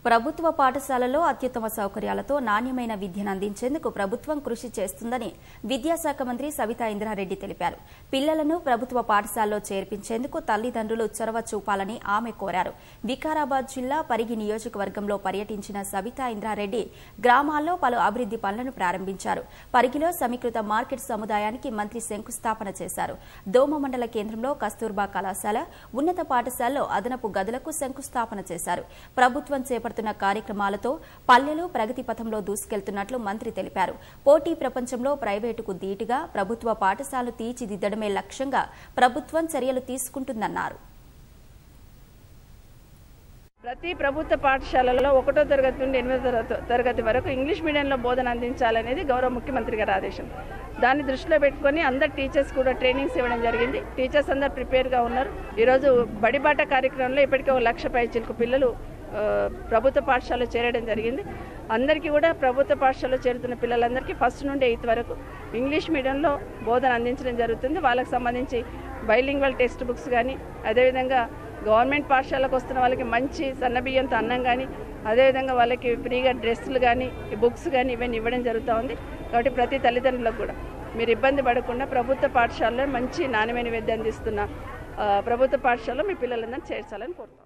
ప్రభుత్వ పాఠశాలల్లో అత్యుత్తమ సౌకర్యాలతో నాణ్యమైన విద్యను అందించేందుకు ప్రభుత్వం కృషి చేస్తుందని విద్యాశాఖ మంత్రి సవితా ఇంద్రారెడ్డి తెలిపారు పిల్లలను ప్రభుత్వ పాఠశాలలో చేర్పించేందుకు తల్లిదండ్రులు చొరవ చూపాలని ఆమె కోరారు వికారాబాద్ జిల్లా పరిగి నియోజకవర్గంలో పర్యటించిన సవితా ఇంద్రారెడ్డి గ్రామాల్లో పలు అభివృద్ది పనులను ప్రారంభించారు పరిగిలో సమీకృత మార్కెట్ సముదాయానికి మంత్రి శంకుస్థాపన చేశారు దోమ మండల కేంద్రంలో కస్తూర్బా కళాశాల ఉన్నత పాఠశాలలో అదనపు గదులకు శంకుస్థాపన చేశారు ప్రభుత్వం చేపడుతున్న కార్యక్రమాలతో పల్లెలు ప్రగతి పథంలో దూసుకెళ్తున్నట్లు మంత్రి తెలిపారు పోటీ ప్రపంచంలో ప్రైవేటుకు ధీటుగా ప్రభుత్వ పాఠశాలలు తీర్చిదిద్దడమే లక్ష్యంగా ప్రభుత్వం చర్యలు తీసుకుంటుందన్నారు ప్రతి ప్రభుత్వ పాఠశాలల్లో ఒకటో తరగతి నుండి ఎనిమిదో తరగతి- తరగతి వరకు ఇంగ్లీష్ మీడియంలో బోధన అందించాలనేది గౌరవ ముఖ్యమంత్రి గారి ఆదేశం దాన్ని దృష్టిలో పెట్టుకొని అందరు టీచర్స్ కూడా ట్రైనింగ్స్ ఇవ్వడం జరిగింది టీచర్స్ అందరు ప్రిపేర్గా ఉన్నారు ఈరోజు బడిబాట కార్యక్రమంలో ఇప్పటికే ఒక లక్ష పైచిలకు పిల్లలు ఆ, ప్రభుత్వ పాఠశాలలో చేరడం జరిగింది అందరికీ కూడా ప్రభుత్వ పాఠశాలలో చేరుతున్న పిల్లలందరికీ ఫస్ట్ నుండి ఎయిత్ వరకు ఇంగ్లీష్ మీడియంలో బోధన అందించడం జరుగుతుంది వాళ్ళకి సంబంధించి బైలింగ్వల్ టెక్స్ట్ బుక్స్ కానీ అదేవిధంగా గవర్నమెంట్ పాఠశాలకు వస్తున్న వాళ్ళకి మంచి సన్నబియ్యంతో అన్నం కానీ అదేవిధంగా వాళ్ళకి ఫ్రీగా డ్రెస్సులు కానీ బుక్స్ కానీ ఇవన్నీ ఇవ్వడం జరుగుతూ ఉంది కాబట్టి ప్రతి తల్లిదండ్రులకు కూడా మీరు ఇబ్బంది పడకుండా ప్రభుత్వ పాఠశాలలో మంచి నాణ్యమైన విద్య అందిస్తున్న ఆ, ప్రభుత్వ పాఠశాలలో మీ పిల్లలందరినీ చేర్చాలని కోరుతాం